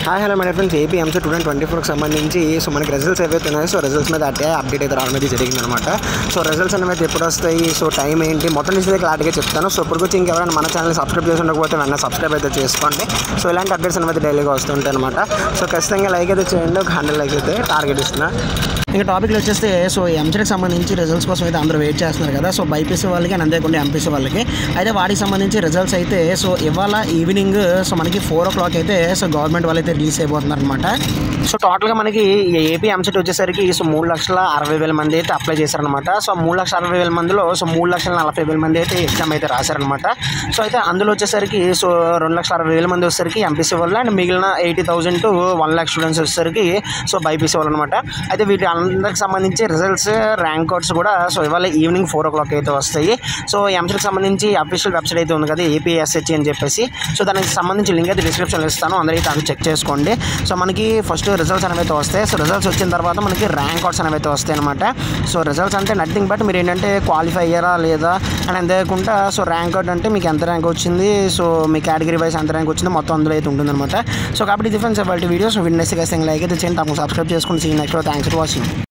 hi hello my friends AP MC two thousand twenty ఫోర్కి సంబంధించి so మనకి results ఏవైతే ఉన్నాయో సో రిజల్ట్స్ మీద అట్టే అప్డేట్ అయితే రావడం అయితే జరిగిందనమాట సో రిజల్ట్స్ అనేవి ఎప్పుడు వస్తాయి సో టైం ఏంటి మొత్తం నుంచి క్లారిటీగా చెప్తాను సో ఇప్పుడు వచ్చి ఇంకెవరైనా మన ఛానల్ సబ్స్క్రైబ్ చేసి ఉండకపోతే వెంటనే సబ్స్క్రైబ్ అయితే చేసుకోండి సో ఇలాంటి అప్డేట్స్ అనేవి డైలీగా వస్తుంటాయి అనమాట సో ఖచ్చితంగా లైక్ అయితే చేయండి ఒక హండ్రెడ్ లైక్స్ అయితే టార్గెట్ ఇస్తున్నా ఇంకా టాపిక్లో వచ్చేస్తే సో ఎంసెట్కి సంబంధించి రిజల్ట్స్ కోసం అయితే అందరూ వెయిట్ చేస్తున్నారు కదా సో బైపీసీ వాళ్ళకి అండ్ అంతేకాకుండా ఎంపీసీ వాళ్ళకి అయితే వాటికి సంబంధించి రిజల్ట్స్ అయితే సో ఇవాళ ఈవినింగ్ సో మనకి ఫోర్ ఓ క్లాక్ అయితే సో గవర్నమెంట్ వాళ్ళు అయితే రిలీజ్ అయిపోతున్నారు అనమాట సో టోటల్గా మనకి ఈ ఏపీ ఎంసెట్ వచ్చేసరికి సో మూడు లక్షల అరవై వేల మంది అయితే అప్లై చేశారనమాట సో మూడు లక్షల అరవై వేల మందిలో సో మూడు లక్షల నలభై వేల మంది అయితే ఎగ్జామ్ అయితే రాశారనమాట సో అయితే అందులో వచ్చేసరికి సో రెండు లక్షల అరవై వేల మంది వచ్చేసరికి ఎంపీసీ వాళ్ళు అండ్ మిగిలిన eighty thousand to one lakh students వచ్చేసరికి సో బైపీసీ వాళ్ళు అనమాట అయితే వీటి అందరికి సంబంధించి రిజల్ట్స్ ర్యాంక్ కోడ్స్ కూడా సో ఇవాళ ఈవినింగ్ ఫోర్ ఓ క్లాక్ అయితే వస్తాయి సో ఎంసెట్కి సంబంధించి అఫీషియల్ వెబ్సైట్ అయితే ఉంది కదా ఏపీఎస్హెచ్ అని చెప్పేసి సో దానికి సంబంధించి లింక్ అయితే డిస్క్రిప్షన్లో ఇస్తాను అందరూ అయితే అది చెక్ చేసుకోండి సో మనకి ఫస్ట్ రిజల్ట్స్ అనేవి అయితే వస్తాయి సో రిజల్ట్స్ వచ్చిన తర్వాత మనకి ర్యాంక్ కార్డ్స్ అనేవి అయితే వస్తాయి అనమాట సో రిజల్ట్స్ అంటే నథింగ్ బట్ మీరు ఏంటంటే క్వాలిఫై అయ్యారా లేదా అని అంతేకాకుండా సో ర్యాంక్ కార్డ్ అంటే మీకు ఎంత ర్యాంక్ వచ్చింది సో మీ కేటగిరీ వైస్ ఎంత ర్యాంక్ వచ్చిందో మొత్తం అందులో అయితే ఉంటుందన్నమాట సో కాబట్టి డిఫరెన్స్ వాళ్ళ వీడియోస్ విన్నెస్ ఖచ్చితంగా లైక్ అయితే చేయండి తప్పకుండా సబ్స్క్రైబ్ చేసుకోండి see next thanks for watching